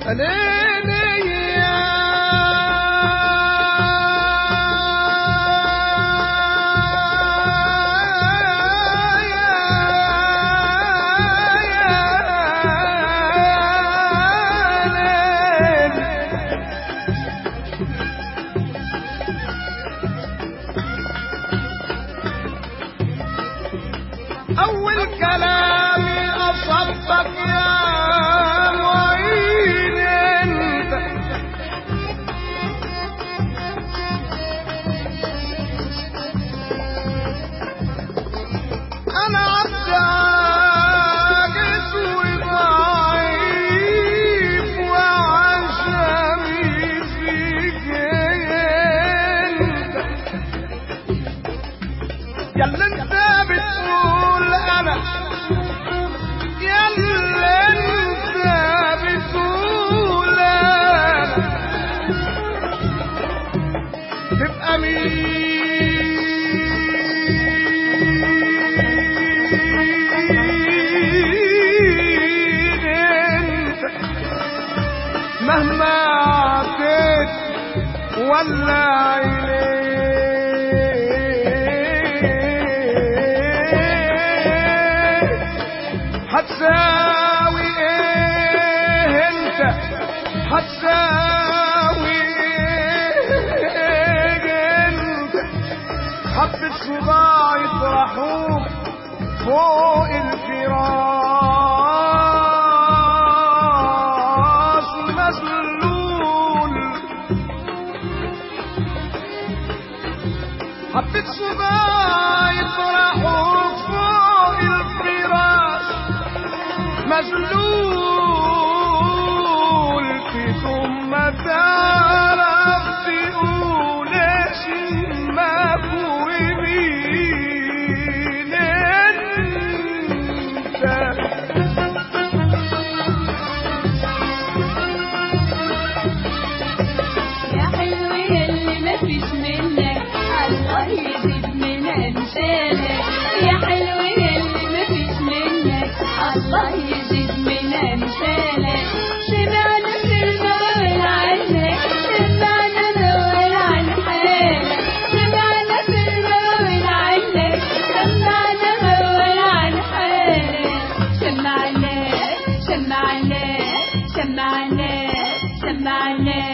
أول كلامي أصبك يا معين انت أنا عبد عاجز وضعيف وعشمي فيك انت يا اللي انت بتقول انا يا اللي انت بتقول انا تبقى مين انت مهما عطيت ولا إليك هتساوي ايه انت هتساوي ايه انت حبة صداع يطرحوك فوق الفراش مسلول حبة صداع يطرحوك فوق الفراش مذلول في ثم تعرف تقول ايش المفهومين انت يا حلو يلي مفيش منك الله يزيد من امثالك يا حلو يلي مفيش منك الله يزيد من امثالك سمعنا في المول عنك سمعنا نور عن حالك سمعنا في المول عنك سمعنا نور عن حالك سمعنا سمعنا سمعنا سمعنا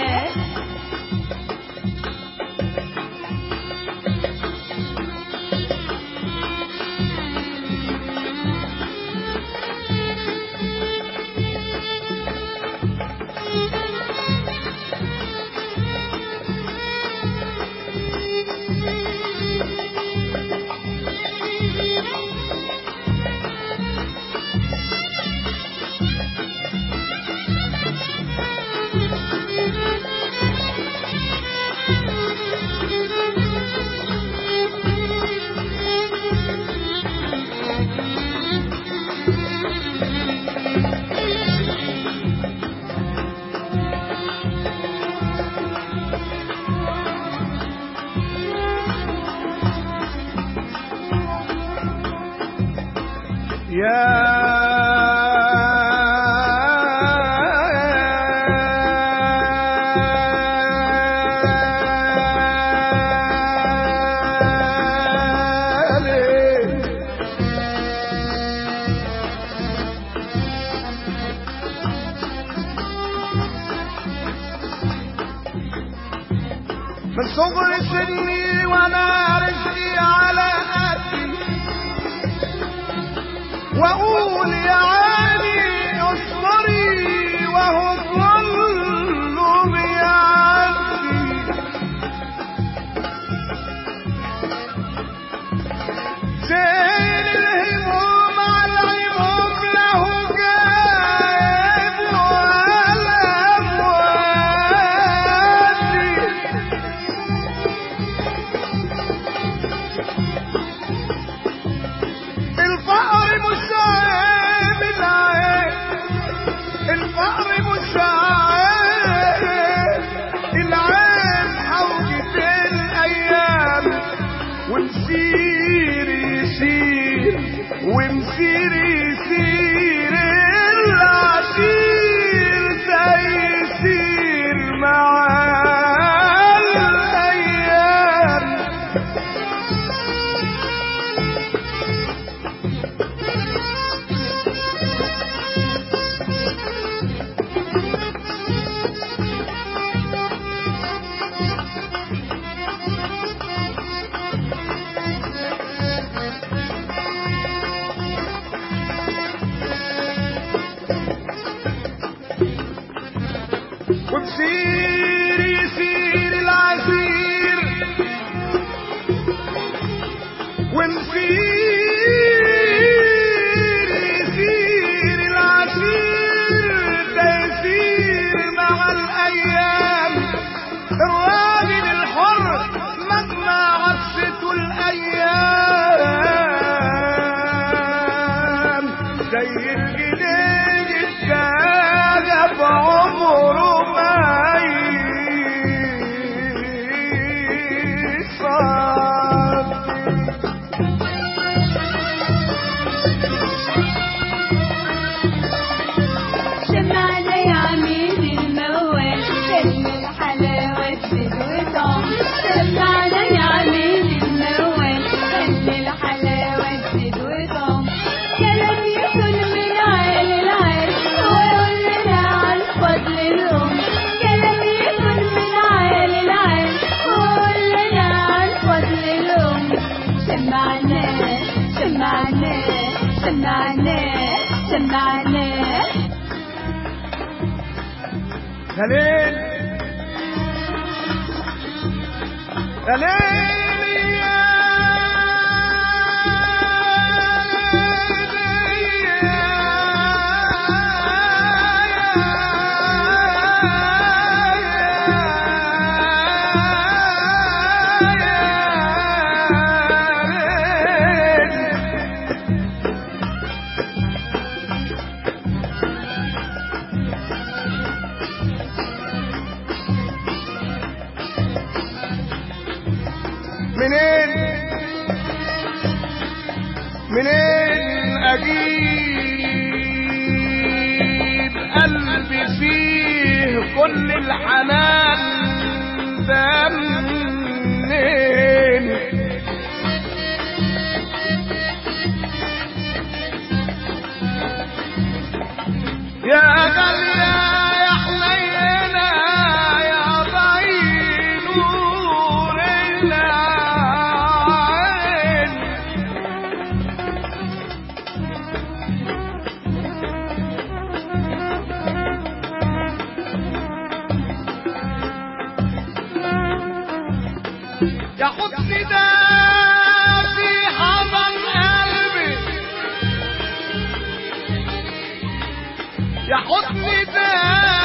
يا من صغر سني وانا رجلي على قدي واقول يا عيني اصبري وهو كله بيعدي زين الهموم على الهموم له جايب ولا موادي الفقر مش عيب العيب وتسير يسير العسير ونسير يسير العسير تيسير مع الأيام الراجل الحر مهما عصته الأيام زي الجنين الكاذب عمره ما يصاب سمعنا يا عميد الموال كلم الحلاوة زيد وطعم سمعنا يا عميد الموال كلم الحلاوة زيد وطعم كلام يكون من عال العال ويقول لنا عن فضل الأم كلام يكون من عال العال ويقول لنا عن فضل الأم سمعنا سمعنا سمعنا سمعنا يا ليل يا ليل يا منين منين اجيب قلبي فيه كل الحنان ده منين يا غالية يا حنينة يا ضي نور العين يا حسن ده في حضن قلبي يا حضن ده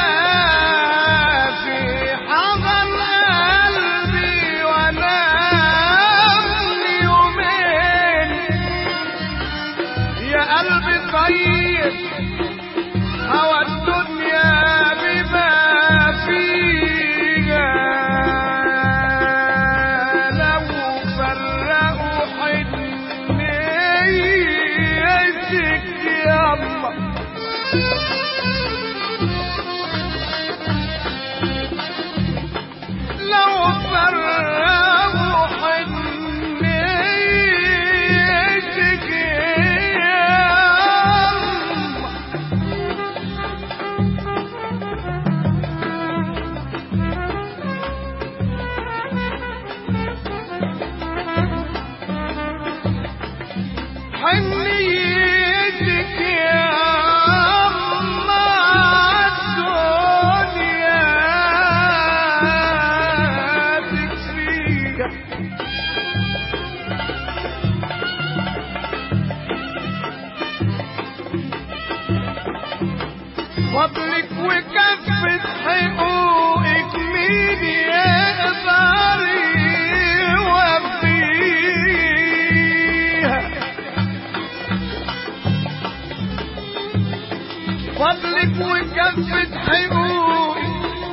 في حضن قلبي وانا من يومين يا قلبي طيب هوى الدنيا بما فيها لو فرقوا حنيتك يا الله لو فرقوا حنيتك يا الله حنيتك يا الله الدنيا تكفيك فضلك وكفة حقوقك مين يقدر يوفيها فضلك وكفة حقوقك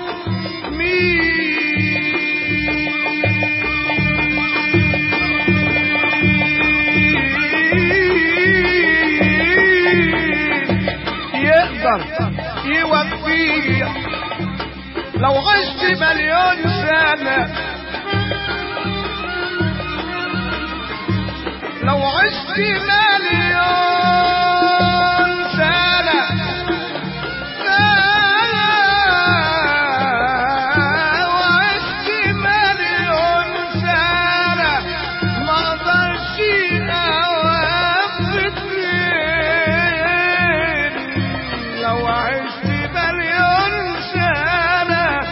مين يقدر يوفيها لو عشت مليون سنة لو عشت مليون سنة لو عشت مليون سنة ما اقدرش اوفي اتنين لو عشت مليون سنة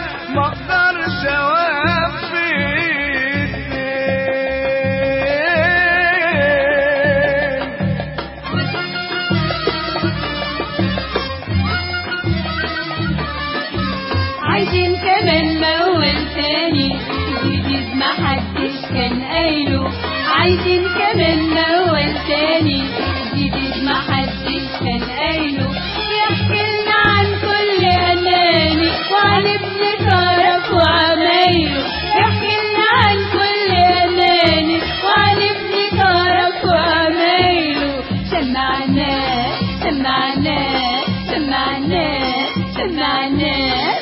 عايزين كمان موال تاني جديد محدش كان قايله يحكي لنا عن كل أناني وعن ابن طرف وعمايله يحكي لنا عن كل أناني وعن ابن طرف وعمايله سمعناه سمعناه سمعناه سمعناه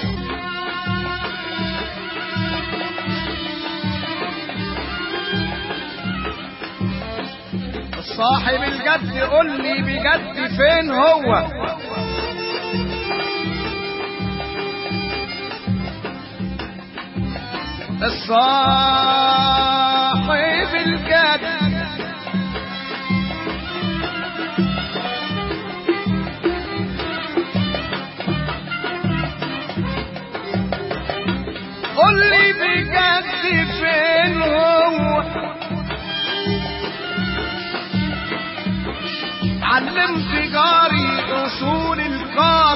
صاحب الجد قول لي بجد فين هو الصاحب الجد قول لي بجد فين هو علمت جاري اصول الكار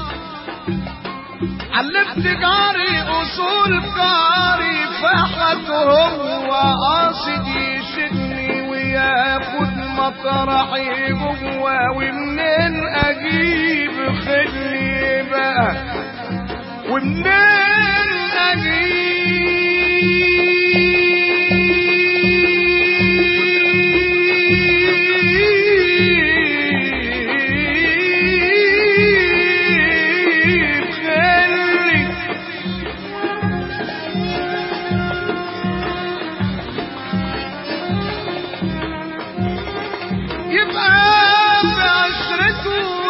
علمت جاري اصول كاري فحت هو قاصد يشدني وياخد مطرحي جوا ومنين اجيب خلي بقى ومنين اجيب خلي يبقى بعشرته